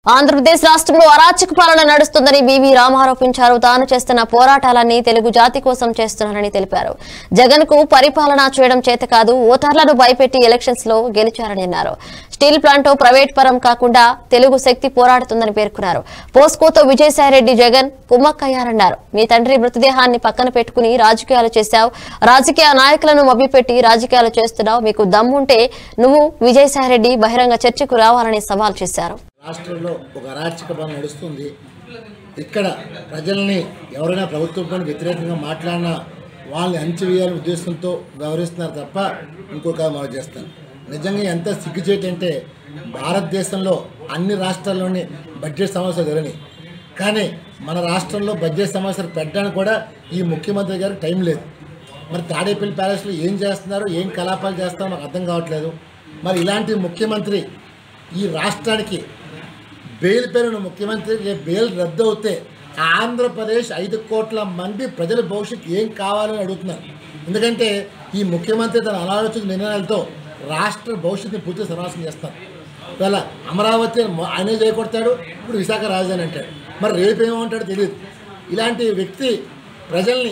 ఆంధ్రప్రదేశ్ రాష్ట్రంలో అరాచక పాలన నడుస్తుందని బీవీ రామ్ ఆరోపించారు తాను చేస్తున్న పోరాటాలన్నీ తెలుగు జాతి కోసం చేస్తున్నారని తెలిపారు జగన్ కు పరిపాలన చేయడం చేత కాదు ఓటర్లను భయపెట్టి ఎలక్షన్స్ లో గెలిచారని అన్నారు స్టీల్ ప్లాంట్ ప్రైవేట్ పరం కాకుండా తెలుగు శక్తి పోరాడుతుందని పేర్కొన్నారు పోస్కోతో విజయసాయిరెడ్డి జగన్ కుమ్మక్కయ్యారన్నారు మీ తండ్రి మృతదేహాన్ని పక్కన పెట్టుకుని రాజకీయాలు చేశావు రాజకీయ నాయకులను మభ్యపెట్టి రాజకీయాలు చేస్తున్నావు మీకు దమ్ముంటే నువ్వు విజయసాయిరెడ్డి బహిరంగ చర్చకు రావాలని సవాల్ చేశారు రాష్ట్రంలో ఒక అరాచక పాలన నడుస్తుంది ఇక్కడ ప్రజల్ని ఎవరైనా ప్రభుత్వంపై వ్యతిరేకంగా మాట్లాడినా వాళ్ళని అంచివేయాలనే ఉద్దేశంతో వ్యవహరిస్తున్నారు తప్ప ఇంకొక మనం చేస్తాను నిజంగా ఎంత సిగ్గుచేటంటే భారతదేశంలో అన్ని రాష్ట్రాల్లోని బడ్జెట్ సమస్యలు జరిగినాయి కానీ మన రాష్ట్రంలో బడ్జెట్ సమస్యలు పెట్టడానికి కూడా ఈ ముఖ్యమంత్రి గారికి టైం లేదు మరి తాడేపల్లి ప్యాలెస్లో ఏం చేస్తున్నారు ఏం కలాపాలు చేస్తారో నాకు అర్థం కావట్లేదు మరి ఇలాంటి ముఖ్యమంత్రి ఈ రాష్ట్రానికి బెయిల్ పేరున్న ముఖ్యమంత్రి రేపు బెయిల్ రద్దు అవుతే ఆంధ్రప్రదేశ్ ఐదు కోట్ల మంది ప్రజల భవిష్యత్తు ఏం కావాలని అడుగుతున్నారు ఎందుకంటే ఈ ముఖ్యమంత్రి తన అనాలోచిత నిర్ణయాలతో రాష్ట్ర భవిష్యత్తుని పూర్తి సర్వాసం చేస్తారు ఇవాళ అమరావతి మొ- ఆయనే చేయకొడతాడు ఇప్పుడు విశాఖ రాజధాని అంటాడు మరి రేపు ఏమంటాడో తెలియదు ఇలాంటి వ్యక్తి ప్రజల్ని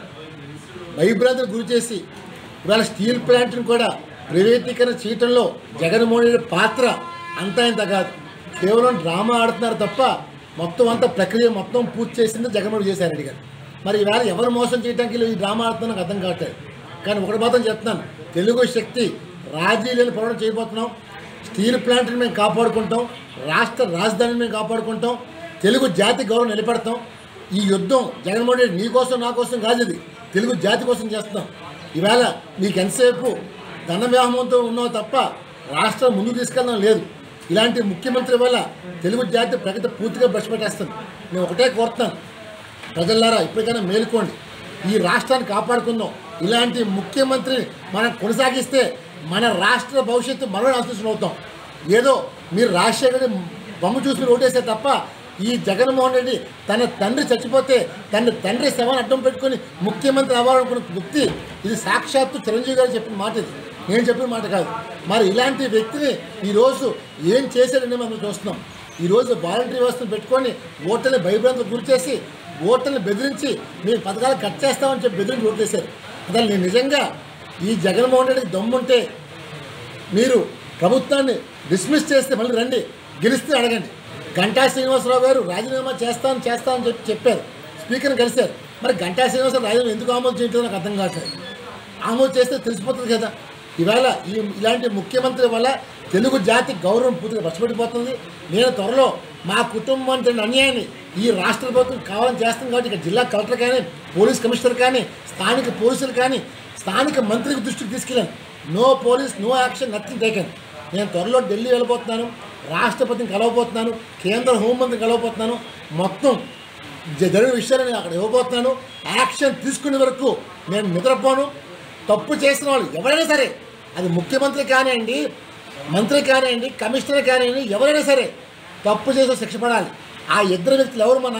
భయభ్రాంతులకు గురి చేసి ఇవాళ స్టీల్ ప్లాంట్ని కూడా ప్రైవేటీకరణ చేయటంలో జగన్మోహన్ రెడ్డి పాత్ర అంతా ఇంత కాదు కేవలం డ్రామా ఆడుతున్నారు తప్ప మొత్తం అంతా ప్రక్రియ మొత్తం పూర్తి చేసింది జగన్మోహన్ చేశారు రెడ్డి గారు మరి ఈవేళ ఎవరు మోసం చేయడానికి వీళ్ళు ఈ డ్రామా ఆడుతున్నా నాకు అర్థం కావట్లేదు కానీ ఒకటి మాత్రం చెప్తున్నాను తెలుగు శక్తి రాజీ లేని పోరాటం చేయబోతున్నాం స్టీల్ ప్లాంట్ని మేము కాపాడుకుంటాం రాష్ట్ర రాజధానిని మేము కాపాడుకుంటాం తెలుగు జాతి గౌరవం నిలబెడతాం ఈ యుద్ధం జగన్మోహన్ రెడ్డి నీ కోసం నా కోసం కాదు ఇది తెలుగు జాతి కోసం చేస్తున్నాం ఈవేళ నీకు ఎంతసేపు ధన వ్యామోహంతో ఉన్నావు తప్ప రాష్ట్రం ముందుకు తీసుకెళ్ళడం లేదు ఇలాంటి ముఖ్యమంత్రి వల్ల తెలుగు జాతి ప్రగతి పూర్తిగా బ్రష్ పెట్టేస్తుంది నేను ఒకటే కోరుతున్నాను ప్రజలారా ఇప్పటికైనా మేలుకోండి ఈ రాష్ట్రాన్ని కాపాడుకుందాం ఇలాంటి ముఖ్యమంత్రిని మనం కొనసాగిస్తే మన రాష్ట్ర భవిష్యత్తు మనం ఆలోచన అవుతాం ఏదో మీరు రాజశేఖర్ రెడ్డి బొమ్మ చూసి మీరు ఓటేస్తే తప్ప ఈ జగన్మోహన్ రెడ్డి తన తండ్రి చచ్చిపోతే తన తండ్రి శవాన్ని అడ్డం పెట్టుకొని ముఖ్యమంత్రి అవ్వాలనుకున్న వ్యక్తి ఇది సాక్షాత్తు చిరంజీవి గారు చెప్పిన మాట ఇది నేను చెప్పిన మాట కాదు మరి ఇలాంటి వ్యక్తిని ఈరోజు ఏం చేశారని మనం చూస్తున్నాం ఈరోజు వాలంటరీ వ్యవస్థను పెట్టుకొని ఓటర్ని భయభ్రాంతులకు గురి చేసి ఓటర్ని బెదిరించి మేము పథకాలు కట్ చేస్తామని చెప్పి బెదిరించి ఓట్లేశారు అసలు నేను నిజంగా ఈ జగన్మోహన్ రెడ్డికి దమ్ముంటే మీరు ప్రభుత్వాన్ని డిస్మిస్ చేస్తే మళ్ళీ రండి గెలిస్తే అడగండి గంటా శ్రీనివాసరావు గారు రాజీనామా చేస్తాను చేస్తానని చెప్పి చెప్పారు స్పీకర్ని కలిశారు మరి గంటా శ్రీనివాసరావు రాజీనామా ఎందుకు ఆమోదం చేయట్లేదు నాకు అర్థం కావట్లేదు ఆమోదం చేస్తే తెలిసిపోతుంది కదా ఇవాళ ఈ ఇలాంటి ముఖ్యమంత్రి వల్ల తెలుగు జాతి గౌరవం పూర్తిగా పచ్చిపెట్టిపోతుంది నేను త్వరలో మా కుటుంబం జరిగిన అన్యాయాన్ని ఈ రాష్ట్ర ప్రభుత్వం కావాలని చేస్తాం కాబట్టి ఇక్కడ జిల్లా కలెక్టర్ కానీ పోలీస్ కమిషనర్ కానీ స్థానిక పోలీసులు కానీ స్థానిక మంత్రికి దృష్టికి తీసుకెళ్ళాను no police no action nothing taken నేను త్వరలో ఢిల్లీ వెళ్ళబోతున్నాను రాష్ట్రపతిని కలవబోతున్నాను కేంద్ర హోంమంత్రిని కలవబోతున్నాను మొత్తం జ- జరిగిన విషయాలు నేను అక్కడ ఇవ్వబోతున్నాను యాక్షన్ తీసుకునే వరకు నేను నిద్రపోను తప్పు చేసిన వాళ్ళు ఎవరైనా సరే అది ముఖ్యమంత్రి కానివ్వండి మంత్రి కానివ్వండి కమిషనర్ కానివ్వండి ఎవరైనా సరే తప్పు చేసే శిక్ష పడాలి ఆ ఇద్దరు వ్యక్తులు ఎవరు మన